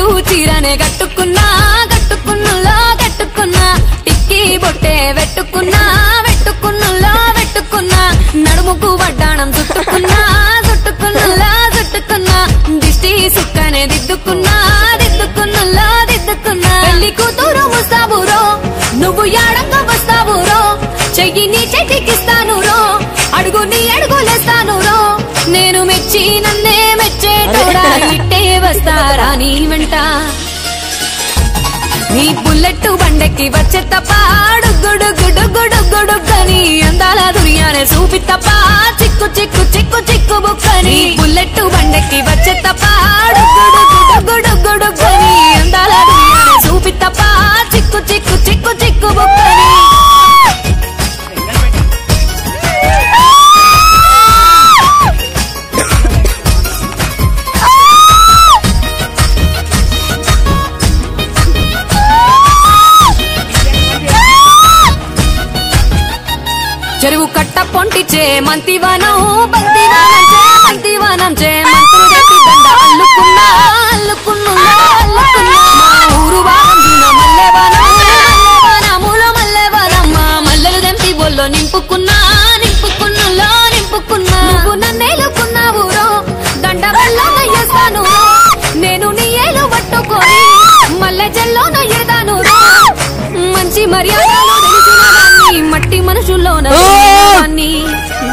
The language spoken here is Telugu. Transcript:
పట్టు చీరనే కట్టుకున్నా కట్టుకున్నులో కట్టుకున్నా టిక్కి బొట్టే వెట్టుకున్నా వెట్టుకున్నులో వెట్టుకున్నా నడుముకు వడ్డాణం చుట్టుకున్నా చుట్టుకున్నులో చుట్టుకున్నా దిష్టి సుక్కనే దిద్దుకున్నా దిద్దుకున్నులో దిద్దుకున్నా పెళ్లి కూతురు ముస్తాబురో నువ్వు యాడంగా వస్తావురో చెయ్యి నీ చేతికిస్తాను రో అడుగు నీ అడుగులేస్తాను రో నేను మెచ్చి నన్నే మెచ్చేటోడా ఇట్టే వస్తారా నీ వెంట నీ బుల్లెట్ బండెక్కి వచ్చే తప్ప గుడు గుడు గుడు గుడు గని అందాల దుర్యానే చూపి తప్ప చిక్కు చిక్కు చిక్కు చిక్కు బుక్కని బుల్లెట్ బండెక్కి వచ్చే తప్ప గుడు గుడు గుడు గుడు గని అందాల దుర్యానే చూపి తప్ప చిక్కు చిక్కు చిక్కు చిక్కు బుక్కని చెరువు కట్ట పొంటిచే మంతివానం బంతివానం చే మంతివానం చే మంత్రులు తెచ్చి దండ అల్లుకున్నా అల్లుకున్నున్నా అల్లుకున్నా మా ఊరు వారం జూన మల్లెవానం మల్లెవానములో మల్లెవానమ్మ మల్లెలు దెంపి బొల్లో నింపుకున్నా నింపుకున్నులో నింపుకున్నా నువ్వు నన్నేలుకున్నావు రో దండ వల్లో నయ్యేస్తాను రో నేను నీ ఏలు పట్టుకొని మల్లె జల్లో నయ్యేదాను రో మంచి మర్యాదలు తెలిసిన దాన్ని మట్టి మనుషుల్లోన దాన్ని